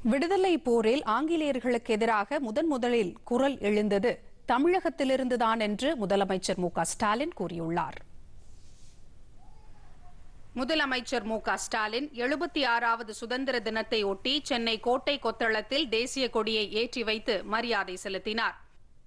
விடுதலை போரில் ஆங்கிலேயர்களுக்கு எதிராக முதன் முதலில் குரல் எழுந்தது தமிழகத்திலிருந்துதான் என்று முதலமைச்சர் மு க ஸ்டாலின் கூறியுள்ளார் முதலமைச்சர் மு க ஸ்டாலின் எழுபத்தி ஆறாவது சுதந்திர தினத்தை ஒட்டி சென்னை கோட்டை கொத்தளத்தில் தேசிய கொடியை ஏற்றி வைத்து மரியாதை செலுத்தினார்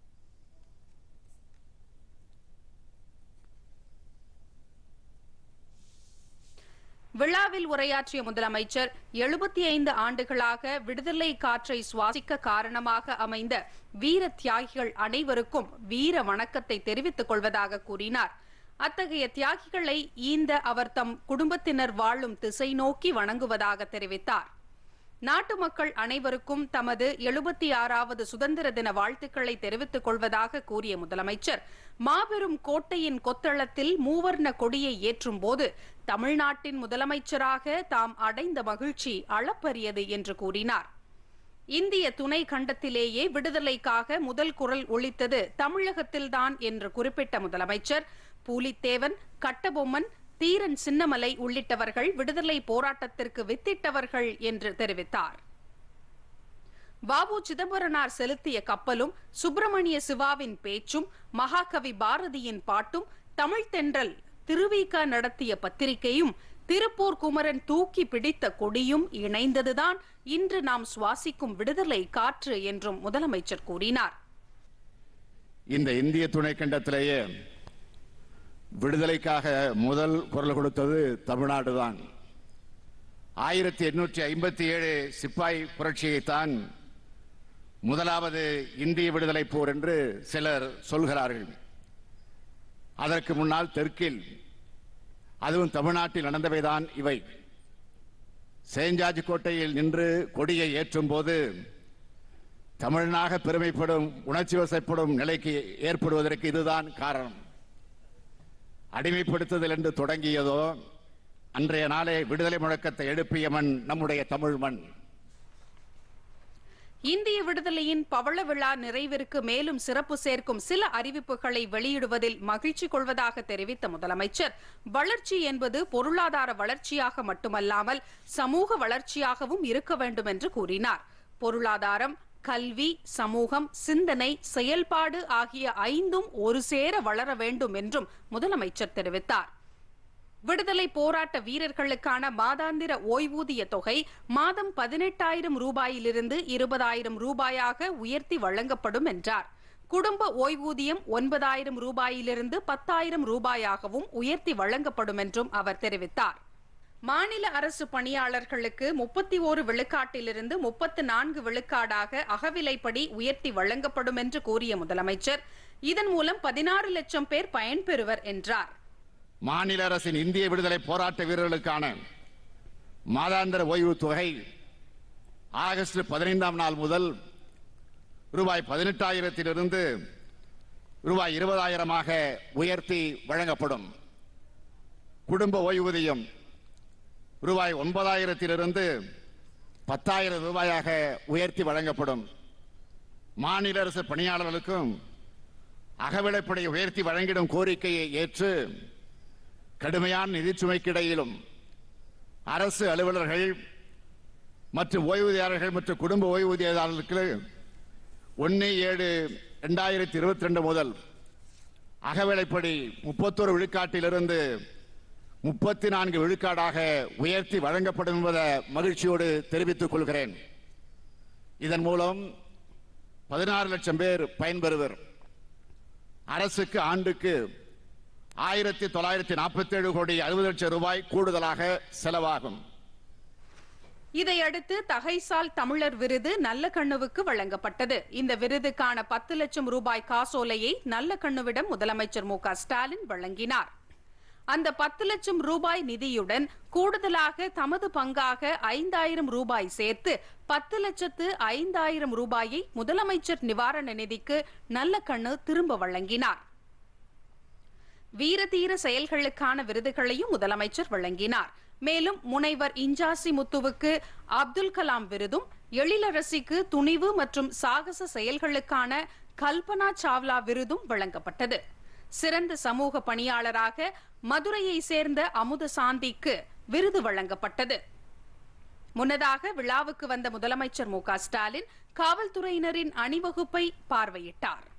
விழாவில் உரையாற்றிய முதலமைச்சர் எழுபத்தி ஐந்து ஆண்டுகளாக விடுதலை காற்றை சுவாசிக்க காரணமாக அமைந்த வீர தியாகிகள் அனைவருக்கும் வீர வணக்கத்தை தெரிவித்துக் கொள்வதாக கூறினார் அத்தகைய தியாகிகளை ஈந்த அவர் தம் குடும்பத்தினர் வாழும் திசை நோக்கி வணங்குவதாக தெரிவித்தார் நாட்டு மக்கள் அனைவருக்கும் தமது எழுபத்தி ஆறாவது சுதந்திர தின வாழ்த்துக்களை தெரிவித்துக் கொள்வதாக கூறிய முதலமைச்சர் மாபெரும் கோட்டையின் கொத்தளத்தில் மூவர்ண கொடியை ஏற்றும் போது தமிழ்நாட்டின் முதலமைச்சராக தாம் அடைந்த மகிழ்ச்சி அளப்பரியது என்று கூறினார் இந்திய துணை கண்டத்திலேயே விடுதலைக்காக முதல் குரல் ஒலித்தது தமிழகத்தில்தான் என்று குறிப்பிட்ட முதலமைச்சர் பூலித்தேவன் கட்டபொம்மன் தீரன் சின்னமலை உள்ளிட்டவர்கள் விடுதலை போராட்டத்திற்கு வித்திட்டவர்கள் என்று தெரிவித்தார் வாவு சிதம்பரனார் செலுத்திய கப்பலும் சுப்பிரமணிய சிவாவின் பேச்சும் மகாகவி பாரதியின் பாட்டும் தமிழ் தென்றல் திருவிக நடத்திய பத்திரிகையும் திருப்பூர் குமரன் தூக்கி பிடித்த கொடியும் இணைந்ததுதான் இன்று நாம் சுவாசிக்கும் விடுதலை காற்று என்றும் முதலமைச்சர் கூறினார் இந்த இந்திய துணைக்கண்டத்திலேயே விடுதலைக்காக முதல் குரல் கொடுத்தது தமிழ்நாடு தான் ஆயிரத்தி எண்ணூற்றி ஐம்பத்தி ஏழு சிப்பாய் புரட்சியைத்தான் முதலாவது இந்திய விடுதலை போர் என்று சிலர் சொல்கிறார்கள் அதற்கு முன்னால் தெற்கில் அதுவும் தமிழ்நாட்டில் நடந்தவைதான் இவை சேஞ்சாஜி கோட்டையில் நின்று கொடியை ஏற்றும் போது தமிழனாக பெருமைப்படும் உணர்ச்சி வசப்படும் நிலைக்கு ஏற்படுவதற்கு இதுதான் காரணம் அடிமைப்படுத்துதல் என்று தொடங்கியதோ அன்றைய நாளே விடுதலை முழக்கத்தை எழுப்பிய மண் நம்முடைய தமிழ் மண் இந்திய விடுதலையின் பவள விழா நிறைவிற்கு மேலும் சிறப்பு சேர்க்கும் சில அறிவிப்புகளை வெளியிடுவதில் மகிழ்ச்சி கொள்வதாக தெரிவித்த முதலமைச்சர் வளர்ச்சி என்பது பொருளாதார வளர்ச்சியாக மட்டுமல்லாமல் சமூக வளர்ச்சியாகவும் இருக்க வேண்டும் என்று கூறினார் பொருளாதாரம் கல்வி சமூகம் சிந்தனை செயல்பாடு ஆகிய ஐந்தும் ஒரு சேர வளர வேண்டும் என்றும் முதலமைச்சர் தெரிவித்தார் விடுதலை போராட்ட வீரர்களுக்கான மாதாந்திர ஓய்வூதிய தொகை மாதம் பதினெட்டாயிரம் ரூபாயிலிருந்து இருபதாயிரம் ரூபாயாக உயர்த்தி வழங்கப்படும் என்றார் குடும்ப ஓய்வூதியம் ஒன்பதாயிரம் ரூபாயிலிருந்து பத்தாயிரம் ரூபாயாகவும் உயர்த்தி வழங்கப்படும் என்றும் அவர் தெரிவித்தார் மாநில அரசு பணியாளர்களுக்கு முப்பத்தி ஓரு விழுக்காட்டிலிருந்து முப்பத்து நான்கு விழுக்காடாக அகவிலைப்படி உயர்த்தி வழங்கப்படும் என்று கூறிய முதலமைச்சர் இதன் மூலம் பதினாறு லட்சம் பேர் பயன்பெறுவர் என்றார் மாநில அரசின் இந்திய விடுதலை போராட்ட வீரர்களுக்கான மாதாந்திர ஓய்வு தொகை ஆகஸ்ட் பதினைந்தாம் நாள் முதல் ரூபாய் பதினெட்டாயிரத்திலிருந்து ரூபாய் இருபதாயிரமாக உயர்த்தி வழங்கப்படும் குடும்ப ஓய்வூதியம் ரூபாய் ஒன்பதாயிரத்திலிருந்து பத்தாயிரம் ரூபாயாக உயர்த்தி வழங்கப்படும் மாநில அரசு பணியாளர்களுக்கும் அகவிலைப்படை உயர்த்தி வழங்கிடும் கோரிக்கையை ஏற்று கடுமையான நிதிச்சுமைக்கிடையிலும் அரசு அலுவலர்கள் மற்றும் ஓய்வூதியாளர்கள் மற்றும் குடும்ப ஓய்வூதியதாரர்களுக்கு ஒன்று ஏழு ரெண்டாயிரத்தி இருபத்தி ரெண்டு முதல் அகவிலைப்படி முப்பத்தோரு விழுக்காட்டிலிருந்து முப்பத்தி நான்கு விழுக்காடாக உயர்த்தி வழங்கப்படும் என்பதை மகிழ்ச்சியோடு தெரிவித்துக் கொள்கிறேன் இதன் மூலம் பதினாறு லட்சம் பேர் பயன்பெறுவர் அரசுக்கு ஆண்டுக்கு ஆயிரத்தி தொள்ளாயிரத்தி நாற்பத்தி ஏழு கோடி அறுபது லட்சம் ரூபாய் கூடுதலாக செலவாகும் இதையடுத்து தகைசால் தமிழர் விருது நல்ல கண்ணுவுக்கு வழங்கப்பட்டது இந்த விருதுக்கான பத்து லட்சம் ரூபாய் காசோலையை நல்ல கண்ணுவிடம் முதலமைச்சர் மு க ஸ்டாலின் வழங்கினார் அந்த பத்து லட்சம் ரூபாய் நிதியுடன் கூடுதலாக தமது பங்காக ஐந்தாயிரம் ரூபாய் சேர்த்து பத்து லட்சத்து ஐந்தாயிரம் ரூபாயை முதலமைச்சர் நிவாரண நிதிக்கு நல்ல கண்ணு திரும்ப வழங்கினார் வீரதீர செயல்களுக்கான விருதுகளையும் முதலமைச்சர் வழங்கினார் மேலும் முனைவர் இஞ்சாசி முத்துவுக்கு அப்துல் கலாம் விருதும் எழிலரசிக்கு துணிவு மற்றும் சாகச செயல்களுக்கான கல்பனா சாவ்லா விருதும் வழங்கப்பட்டது சிறந்த சமூக பணியாளராக மதுரையை சேர்ந்த அமுத சாந்திக்கு விருது வழங்கப்பட்டது முன்னதாக விழாவுக்கு வந்த முதலமைச்சர் மு க ஸ்டாலின் காவல்துறையினரின் அணிவகுப்பை பார்வையிட்டார்